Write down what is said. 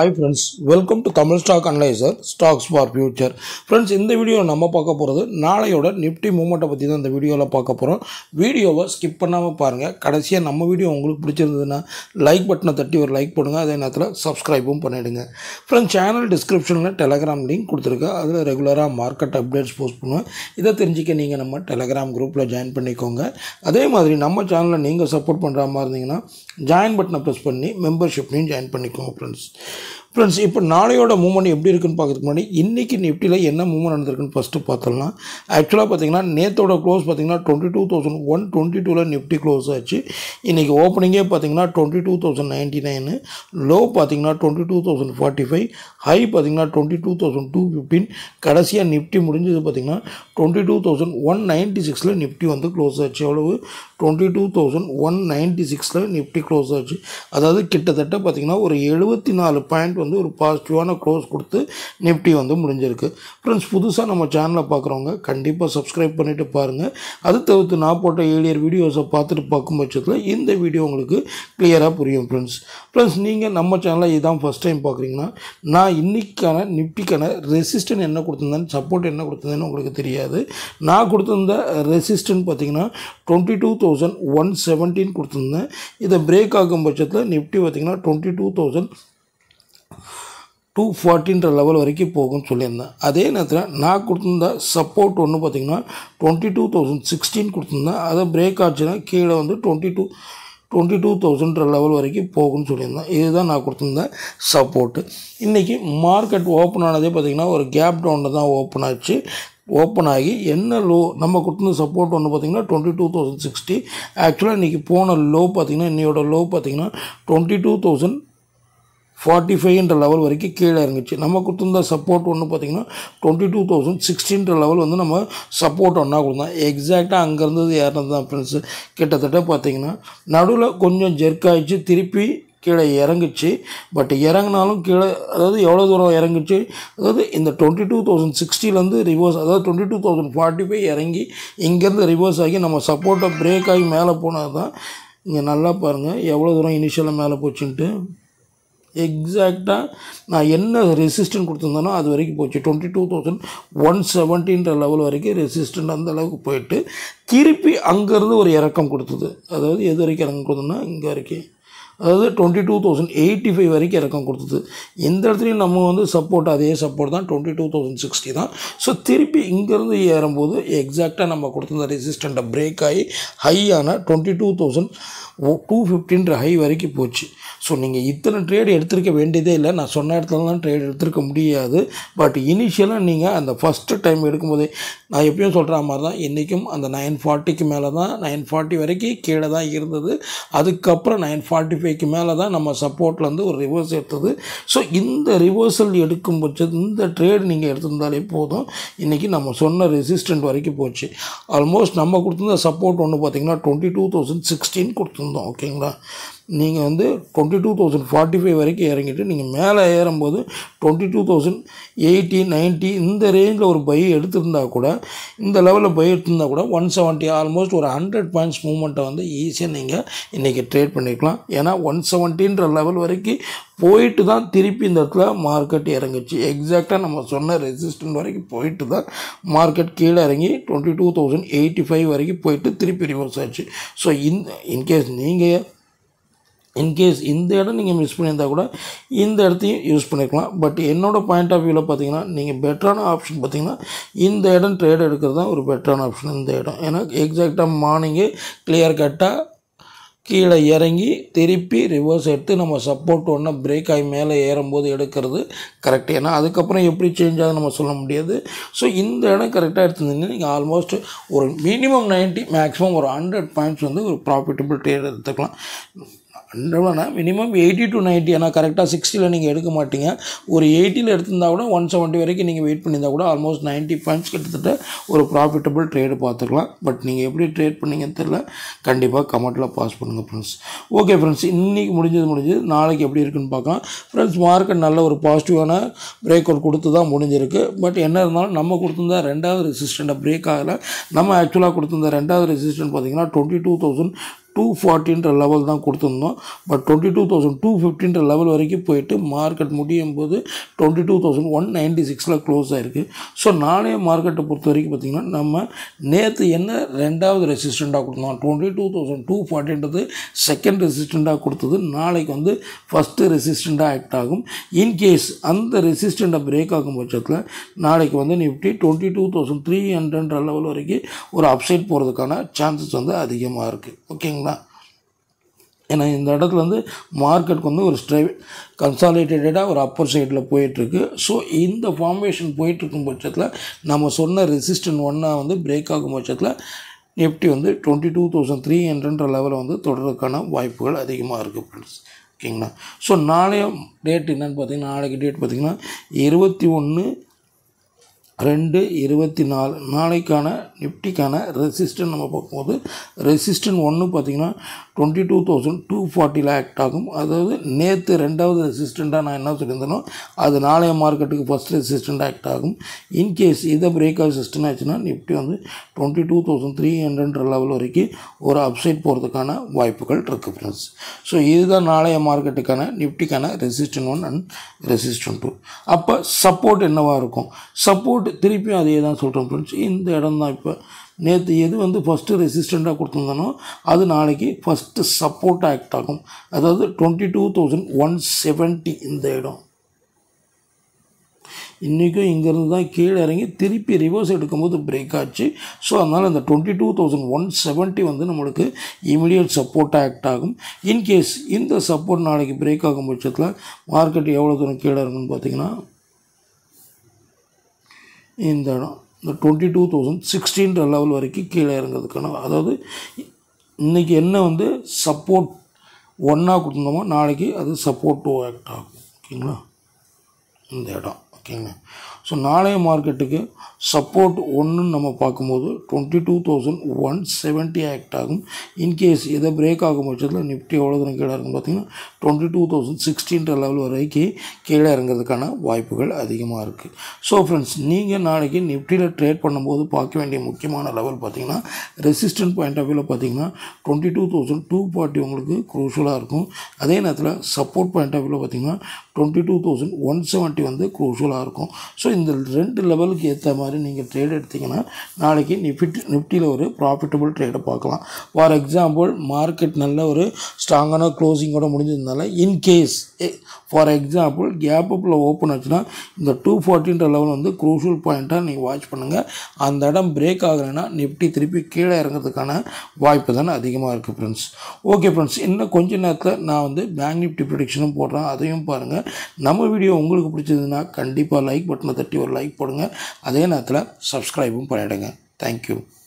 hi friends welcome to Tamil stock analyser stocks for future friends இந்த வீடியோவில் நம்ம பார்க்க போகிறது நாளையோட நிஃப்டி மூமெண்ட்டை பற்றி தான் இந்த வீடியோவில் பார்க்க போகிறோம் வீடியோவை ஸ்கிப் பண்ணாமல் பாருங்கள் கடைசியாக நம்ம வீடியோ உங்களுக்கு பிடிச்சிருந்ததுன்னா லைக் பட்டனை தட்டி ஒரு லைக் போடுங்க அதே நேரத்தில் சப்ஸ்கிரைபும் பண்ணிவிடுங்க ஃப்ரெண்ட்ஸ் சேனல் டிஸ்கிரிப்ஷனில் டெலகிராம் லிங்க் கொடுத்துருக்கேன் அதில் ரெகுலராக மார்க்கெட் அப்டேட்ஸ் போஸ்ட் பண்ணுவேன் இதை தெரிஞ்சுக்க நீங்கள் நம்ம டெலகிராம் குரூப்பில் ஜாயின் பண்ணிக்கோங்க அதே மாதிரி நம்ம சேனலில் நீங்கள் சப்போர்ட் பண்ணுற மாதிரி இருந்தீங்கன்னா ஜாயின் பட்டனை ப்ரெஸ் பண்ணி மெம்பர்ஷிப்லையும் ஜாயின் பண்ணிக்கோங்க ஃப்ரெண்ட்ஸ் ஃப்ரெண்ட்ஸ் இப்போ நாளையோட மூவ்மெண்ட் எப்படி இருக்குன்னு பார்க்கறதுக்கு முன்னாடி இன்றைக்கி நிஃப்டியில் என்ன மூவ்மெண்ட் நடந்திருக்குன்னு ஃபஸ்ட்டு பார்த்தோம்னா ஆக்சுவலாக பார்த்தீங்கன்னா நேத்தோட க்ளோஸ் பார்த்தீங்கன்னா twenty two thousand one twenty டூவில் நிஃப்டி க்ளோஸ் ஆச்சு இன்றைக்கி ஓப்பனிங்கே பார்த்தீங்கன்னா twenty two thousand ninety nine low பார்த்தீங்கன்னா twenty two thousand forty five high பார்த்தீங்கன்னா twenty two thousand two fifteen கடைசியாக நிஃப்டி முடிஞ்சது பார்த்தீங்கன்னா twenty two thousand one ninety சிக்ஸில் நிஃப்டி வந்து க்ளோஸ் ஆச்சு எவ்வளவு twenty two thousand one ninety சிக்ஸில் நிஃப்டி க்ளோஸ் ஆச்சு அதாவது கிட்டத்தட்ட பார்த்திங்கன்னா ஒரு எழுபத்தி நாலு பாயிண்ட் வந்து ஒரு பாசிட்டிவான க்ளோஸ் கொடுத்து நிஃப்டி வந்து முடிஞ்சிருக்கு ஃப்ரெண்ட்ஸ் புதுசாக நம்ம சேனலை பார்க்குறவங்க கண்டிப்பாக சப்ஸ்கிரைப் பண்ணிவிட்டு பாருங்கள் அது தவிர்த்து நான் போட்ட ஏழியர் வீடியோஸை பார்த்துட்டு பார்க்கும் பட்சத்தில் இந்த வீடியோ உங்களுக்கு கிளியராக புரியும் ஃப்ரெண்ட்ஸ் ஃப்ரெண்ட்ஸ் நீங்கள் நம்ம சேனலை இதான் ஃபஸ்ட் டைம் பார்க்குறீங்கன்னா நான் இன்றைக்கான நிஃப்டிக்கான ரெசிஸ்டன் என்ன கொடுத்துருந்தேன் சப்போர்ட் என்ன கொடுத்துருந்தேன்னு உங்களுக்கு தெரியாது நான் கொடுத்துருந்த ரெசிஸ்டன் பார்த்தீங்கன்னா twenty two thousand one seventeen கொடுத்துருந்தேன் இதை பிரேக் ஆகும் பட்சத்தில் நிஃப்டி பார்த்தீங்கன்னா டுவெண்ட்டி டூ தௌசண்ட் டூ ஃபார்ட்டின்ற லெவல் வரைக்கும் போகும்னு சொல்லியிருந்தேன் அதே நேரத்தில் நான் கொடுத்துருந்த சப்போர்ட் ஒன்று பார்த்தீங்கன்னா டுவெண்ட்டி டூ தௌசண்ட் சிக்ஸ்டீன் கொடுத்துருந்தேன் அதை பிரேக் ஆச்சுன்னா கீழே வந்து டுவெண்ட்டி டூ டுவெண்ட்டி டூ தௌசண்ட்ற லெவல் வரைக்கும் போகும்னு சொல்லியிருந்தேன் இதுதான் நான் கொடுத்துருந்தேன் சப்போர்ட்டு இன்றைக்கி மார்க்கெட் ஓப்பன் ஆனதே பார்த்திங்கன்னா ஒரு கேப் டவுனில் தான் ஓப்பன் ஆச்சு ஓப்பன் ஆகி என்ன லோ நம்ம கொடுத்துருந்த சப்போர்ட் ஒன்று பார்த்திங்கன்னா டுவெண்ட்டி டூ தௌசண்ட் சிக்ஸ்டி ஆக்சுவலாக இன்றைக்கி போன லோ பார்த்திங்கன்னா இன்னையோட லோ பார்த்திங்கன்னா டுவெண்ட்டி டூ தௌசண்ட் ஃபார்ட்டி ஃபைவ்ன்ற லெவல் வரைக்கும் கீழே இறங்குச்சு நம்ம கொடுத்துருந்த சப்போர்ட் ஒன்று பார்த்திங்கன்னா டுவெண்ட்டி டூ தௌசண்ட் சிக்ஸ்டீன்ற லெவல் வந்து நம்ம சப்போர்ட் ஒன்றா கொடுத்தோம் எக்ஸாக்டாக அங்கே இருந்தது ஏறினது தான் ஃப்ரெண்ட்ஸு கிட்டத்தட்ட பார்த்திங்கன்னா நடுவில் கொஞ்சம் ஜெர்க் ஆயிடுச்சு திருப்பி கீழே இறங்குச்சு பட் இறங்கினாலும் கீழே அதாவது எவ்வளோ தூரம் இறங்குச்சு அதாவது இந்த டுவெண்ட்டி டூ தௌசண்ட் சிக்ஸ்டிலேருந்து ரிவர்ஸ் அதாவது twenty two thousand forty five இறங்கி இங்கேருந்து ரிவர்ஸ் ஆகி நம்ம சப்போர்ட்டை பிரேக் ஆகி மேலே போனது தான் இங்கே நல்லா பாருங்கள் எவ்வளோ தூரம் இனிஷியலாக மேலே போச்சுன்ட்டு எக்ஸாக்டாக நான் என்ன ரெசிஸ்டன்ட் கொடுத்துருந்தேனோ அது வரைக்கும் போச்சு டுவெண்ட்டி டூ தௌசண்ட் ஒன் செவன்டீன்ற லெவல் வரைக்கும் ரெசிஸ்டன்ட் அந்த அளவுக்கு போயிட்டு திருப்பி அங்கேருந்து ஒரு இறக்கம் கொடுத்தது அதாவது எது வரைக்கும் இறக்கம் கொடுத்தோம்னா இங்கே வரைக்கும் அதாவது twenty two thousand eighty five வரைக்கும் இறக்கம் கொடுத்தது இந்த இடத்துலையும் நம்ம வந்து சப்போர்ட் அதே சப்போர்ட் தான் டுவெண்ட்டி டூ தௌசண்ட் சிக்ஸ்டி தான் ஸோ திருப்பி இங்கேருந்து ஏறும்போது எக்ஸாக்டாக நம்ம கொடுத்துருந்த ரெசிஸ்டண்ட்டை பிரேக் ஆகி ஹையான டுவெண்ட்டி டூ தௌசண்ட் டூ ஃபிஃப்டின்ற ஹை வரைக்கும் போச்சு ஸோ நீங்கள் இத்தனை ட்ரேட் எடுத்திருக்க வேண்டியதே இல்லை நான் சொன்ன இடத்துலலாம் ட்ரேட் எடுத்திருக்க முடியாது பட் இனிஷியலாக நீங்கள் அந்த ஃபஸ்ட்டு டைம் எடுக்கும்போதே நான் எப்பயும் சொல்கிற மாதிரி தான் இன்றைக்கும் அந்த நைன் ஃபார்ட்டிக்கு மேலே தான் நைன் ஃபார்ட்டி வரைக்கும் கீழே தான் இருந்தது அதுக்கப்புறம் நைன் ஃபார்ட்டி ஃபைவ்க்கு மேலே தான் நம்ம சப்போர்ட்லேருந்து ஒரு ரிவர்ஸ் எடுத்தது ஸோ இந்த ரிவர்சல் எடுக்கும் பட்சம் இந்த ட்ரேட் நீங்கள் எடுத்திருந்தாலே போதும் இன்றைக்கி நம்ம சொன்ன ரெசிஸ்டன்ட் வரைக்கும் போச்சு ஆல்மோஸ்ட் நம்ம கொடுத்துருந்த சப்போர்ட் ஒன்று பார்த்திங்கன்னா டுவெண்ட்டி டூ தௌசண்ட் சிக்ஸ்டீன் கொடுத்துருந்தோம் ஓகேங்களா நீங்கள் வந்து twenty two thousand forty five வரைக்கும் இறங்கிட்டு நீங்கள் மேலே ஏறும்போது twenty two thousand eighty ninety இந்த ரேஞ்சில் ஒரு பை எடுத்திருந்தா கூட இந்த லெவலில் பை எடுத்திருந்தா கூட ஒன் செவன்ட்டி ஆல்மோஸ்ட் ஒரு ஹண்ட்ரட் பாயிண்ட்ஸ் மூவ்மெண்ட்டை வந்து ஈஸியாக நீங்கள் இன்றைக்கி ட்ரேட் பண்ணிக்கலாம் ஏன்னா ஒன் செவன்ட்டின்ற லெவல் வரைக்கும் போயிட்டு தான் திருப்பி இந்த இடத்துல மார்க்கெட் இறங்குச்சு எக்ஸாக்டாக நம்ம சொன்ன ரெசிஸ்டன்ட் வரைக்கும் போயிட்டு தான் மார்க்கெட் கீழே இறங்கி twenty two thousand eighty five வரைக்கும் போயிட்டு திருப்பி ரிவர்ஸ் ஆச்சு ஸோ இந்த இன்கேஸ் நீங்கள் இன்கேஸ் இந்த இடம் நீங்கள் மிஸ் பண்ணியிருந்தா கூட இந்த இடத்தையும் யூஸ் பண்ணிக்கலாம் பட் என்னோடய பாயிண்ட் ஆஃப் வியூவில் பார்த்தீங்கன்னா நீங்கள் பெட்டரான ஆப்ஷன் பார்த்தீங்கன்னா இந்த இடம் ட்ரேட் எடுக்கிறது தான் ஒரு பெட்டரான ஆப்ஷன் இந்த இடம் ஏன்னா எக்ஸாக்டாக மார்னிங்கே கிளியர் கட்டாக கீழே இறங்கி திருப்பி ரிவர்ஸ் எடுத்து நம்ம சப்போர்ட் ஒன்று பிரேக் ஆகி மேலே ஏறும்போது எடுக்கிறது கரெக்ட் ஏன்னா அதுக்கப்புறம் எப்படி சேஞ்ச் ஆகுது நம்ம சொல்ல முடியாது ஸோ இந்த இடம் கரெக்டாக எடுத்துருந்தீங்கன்னா நீங்கள் ஆல்மோஸ்ட் ஒரு மினிமம் நைன்ட்டி மேக்ஸிமம் ஒரு ஹண்ட்ரட் பாயிண்ட்ஸ் வந்து ஒரு ப்ராஃபிட்டபிள் ட்ரேட் எடுத்துக்கலாம் ஹண்ட்ரட்னா மினிமம் எயிட்டி டு நைன்ட்டி ஏன்னா கரெக்டாக சிக்ஸ்டியில் நீங்கள் எடுக்க மாட்டீங்க ஒரு எயிட்டியில் எடுத்திருந்தா கூட ஒன் செவன்ட்டி வரைக்கும் நீங்கள் வெயிட் பண்ணியிருந்தா கூட ஆல்மோஸ்ட் நைன்ட்டி பாயிண்ட்ஸ் கிட்டத்தட்ட ஒரு ப்ராஃபிட்டபிள் ட்ரேடு பார்த்துக்கலாம் பட் நீங்கள் எப்படி ட்ரேட் பண்ணீங்கன்னு தெரில கண்டிப்பாக கமெண்ட்டில் பாஸ் பண்ணுங்கள் ஃப்ரெண்ட்ஸ் ஓகே ஃப்ரெண்ட்ஸ் இன்றைக்கி முடிஞ்சது முடிஞ்சது நாளைக்கு எப்படி இருக்குன்னு பார்க்கலாம் ஃப்ரெண்ட்ஸ் மார்க்கெட் நல்ல ஒரு பாசிட்டிவான பிரேக் அவுட் கொடுத்து தான் முடிஞ்சிருக்கு பட் என்ன இருந்தாலும் நம்ம கொடுத்துருந்த ரெண்டாவது ரெசிஸ்டண்ட்டை பிரேக் ஆகலை நம்ம ஆக்சுவலாக கொடுத்துருந்த ரெண்டாவது ரெசிஸ்டன்ட் பார்த்தீங்கன்னா டுவெண்ட்டி டூ தௌசண்ட் டூ ஃபார்ட்டின்ற லெவல் தான் கொடுத்துருந்தோம் but twenty two thousand two ஃபிஃப்டின்ற லெவல் வரைக்கும் போயிட்டு மார்க்கெட் முடியும் போது twenty two thousand one ninety சிக்ஸில் க்ளோஸ் ஆயிருக்கு ஸோ நாளைய மார்க்கெட்டை பொறுத்த வரைக்கும் பார்த்திங்கன்னா நம்ம நேற்று என்ன ரெண்டாவது ரெசிஸ்டண்ட்டாக கொடுத்தோம் டுவெண்ட்டி டூ தௌசண்ட் டூ ஃபார்ட்டின்றது செகண்ட் ரெசிஸ்டண்ட்டாக கொடுத்தது நாளைக்கு வந்து ஃபஸ்ட்டு ரெசிஸ்டண்ட்டாக ஆக்ட் ஆகும் இன்கேஸ் அந்த ரெசிஸ்டண்ட்டை பிரேக் ஆகும் பட்சத்தில் நாளைக்கு வந்து Nifty twenty two thousand three hundred level வரைக்கும் ஒரு அப்சைட் போகிறதுக்கான சான்சஸ் வந்து அதிகமாக இருக்குது ஓகேங்களா ஏன்னா இந்த இடத்துல வந்து மார்க்கெட்டுக்கு வந்து ஒரு ஸ்ட்ரை கன்சாலிடேட்டடாக ஒரு அப்பர் சைடில் போயிட்டுருக்கு ஸோ இந்த ஃபார்மேஷன் போயிட்டுருக்கும் பட்சத்தில் நம்ம சொன்ன ரெசிஸ்டன்ட் ஒன்னாக வந்து பிரேக் ஆகும் பட்சத்தில் நிஃப்டி வந்து டுவெண்ட்டி டூ தௌசண்ட் த்ரீ ஹண்ட்ரட்ன்ற லெவலில் வந்து தொடர்றதுக்கான வாய்ப்புகள் அதிகமாக இருக்குது ஃப்ரெண்ட்ஸ் ஓகேங்களா ஸோ நாளைய டேட் என்னென்னு பார்த்தீங்கன்னா நாளைக்கு டேட் பார்த்திங்கன்னா இருபத்தி ஒன்று ரெண்டு இருபத்தி நாலு நாளைக்கான நிஃப்டிக்கான ரெசிஸ்டன்ட் நம்ம பார்க்கும்போது ரெசிஸ்டன்ட் ஒன்று பார்த்திங்கன்னா டுவெண்ட்டி டூ தௌசண்ட் டூ ஃபார்ட்டியில் ஆக்ட் ஆகும் அதாவது நேற்று ரெண்டாவது ரெசிஸ்டண்ட்டாக நான் என்ன சொல்லியிருந்தேனோ அது நாளைய மார்க்கெட்டுக்கு ஃபஸ்ட் ரெசிஸ்டண்ட் ஆக்ட் ஆகும் இன்கேஸ் இதை பிரேக் ஆஃப் சிஸ்டம் ஆச்சுன்னா நிஃப்டி வந்து டுவெண்ட்டி டூ தௌசண்ட் த்ரீ ஹண்ட்ரட்ன்ற லெவல் வரைக்கும் ஒரு அப்சைட் போகிறதுக்கான வாய்ப்புகள் இருக்குது ஃப்ரெண்ட்ஸ் ஸோ இதுதான் நாளைய மார்க்கெட்டுக்கான நிஃப்டிக்கான resistant one and resistant two அப்போ சப்போர்ட் என்னவாக இருக்கும் சப்போர்ட் திருப்பியும் அதே தான் சொல்கிறோம் ஃப்ரெண்ட்ஸ் இந்த இடம் தான் இப்போ நேற்று எது வந்து ஃபஸ்ட்டு ரெசிஸ்டண்ட்டாக கொடுத்துருந்தானோ அது நாளைக்கு ஃபஸ்ட்டு சப்போர்ட் ஆக்ட் ஆகும் அதாவது twenty two thousand one seventy இந்த இடம் இன்றைக்கும் இங்கேருந்து தான் கீழே இறங்கி திருப்பி ரிவர்ஸ் எடுக்கும்போது பிரேக் ஆச்சு ஸோ அதனால் இந்த twenty two thousand one seventy வந்து நம்மளுக்கு இமிடியட் சப்போர்ட்டாக ஆக்ட் ஆகும் இன்கேஸ் இந்த சப்போர்ட் நாளைக்கு பிரேக் ஆகும் பட்சத்தில் மார்க்கெட் எவ்வளோ தூரம் கீழே இருக்குன்னு பார்த்தீங்கன்னா இந்த இடம் இந்த டுவெண்ட்டி டூ தௌசண்ட் சிக்ஸ்டீன்ற லெவல் வரைக்கும் கீழே இறங்கிறதுக்கான அதாவது இன்றைக்கி என்ன வந்து சப்போர்ட் ஒன்றா கொடுத்துருந்தோமோ நாளைக்கு அது சப்போர்ட் டூ ஆக்ட் ஆகும் ஓகேங்களா இந்த இடம் ஓகேங்க ஸோ நாளைய மார்க்கெட்டுக்கு சப்போர்ட் ஒன்றுன்னு நம்ம பார்க்கும்போது twenty two thousand one seventy act ஆகும் இன்கேஸ் இதை பிரேக் ஆகும் பட்சத்தில் நிஃப்டி எவ்வளோ தூரம் கீழே இருக்கும் பார்த்தீங்கன்னா டுவெண்ட்டி டூ தௌசண்ட் சிக்ஸ்டீன்ற லெவல் வரைக்கும் கீழே இறங்கிறதுக்கான வாய்ப்புகள் அதிகமாக இருக்குது ஸோ ஃப்ரெண்ட்ஸ் நீங்கள் நாளைக்கு நிஃப்டியில் ட்ரேட் பண்ணும்போது பார்க்க வேண்டிய முக்கியமான லெவல் பார்த்தீங்கன்னா ரெசிஸ்டன்ட் பாயிண்ட் ஆஃப் வியூவில் பார்த்தீங்கன்னா twenty two thousand two forty உங்களுக்கு க்ரூஷலாக இருக்கும் அதே நேரத்தில் சப்போர்ட் பாயிண்ட் ஆஃப் வியூவில் பார்த்தீங்கன்னா twenty two thousand one seventy வந்து க்ரூஷலாக இருக்கும் ஸோ இந்த ரெண்டு லெவலுக்கு ஏற்ற மாதிரி நீங்கள் ட்ரேட் எடுத்தீங்கன்னா நாளைக்கு நிஃப்டி நிஃப்டியில் ஒரு ப்ராஃபிட்டபிள் ட்ரேடை பார்க்கலாம் ஃபார் எக்ஸாம்பிள் மார்க்கெட் நல்ல ஒரு ஸ்ட்ராங்கான க்ளோசிங்கோட முடிஞ்சதுனால இன்கேஸ் ஃபார் எக்ஸாம்பிள் கேப் அப்பில் ஓப்பன் ஆச்சுன்னா இந்த டூ ஃபார்ட்டின்ற லெவல் வந்து க்ரூஷியல் பாயிண்ட்டாக நீங்கள் வாட்ச் பண்ணுங்கள் அந்த இடம் பிரேக் ஆகலைன்னா நிஃப்டி திருப்பி கீழே இறங்கிறதுக்கான வாய்ப்பு தானே அதிகமாக இருக்குது ஃப்ரெண்ட்ஸ் ஓகே ஃப்ரெண்ட்ஸ் இன்னும் கொஞ்ச நேரத்தில் நான் வந்து பேங்க் நிஃப்டி ப்ரிடிக்ஷனும் போடுறேன் அதையும் பாருங்கள் நம்ம வீடியோ உங்களுக்கு பிடிச்சதுன்னா கண்டிப்பாக லைக் பட்டனை தட்டி ஒரு லைக் போடுங்க அதே நேரத்தில் சப்ஸ்கிரைபும் பண்ணிவிடுங்க தேங்க்யூ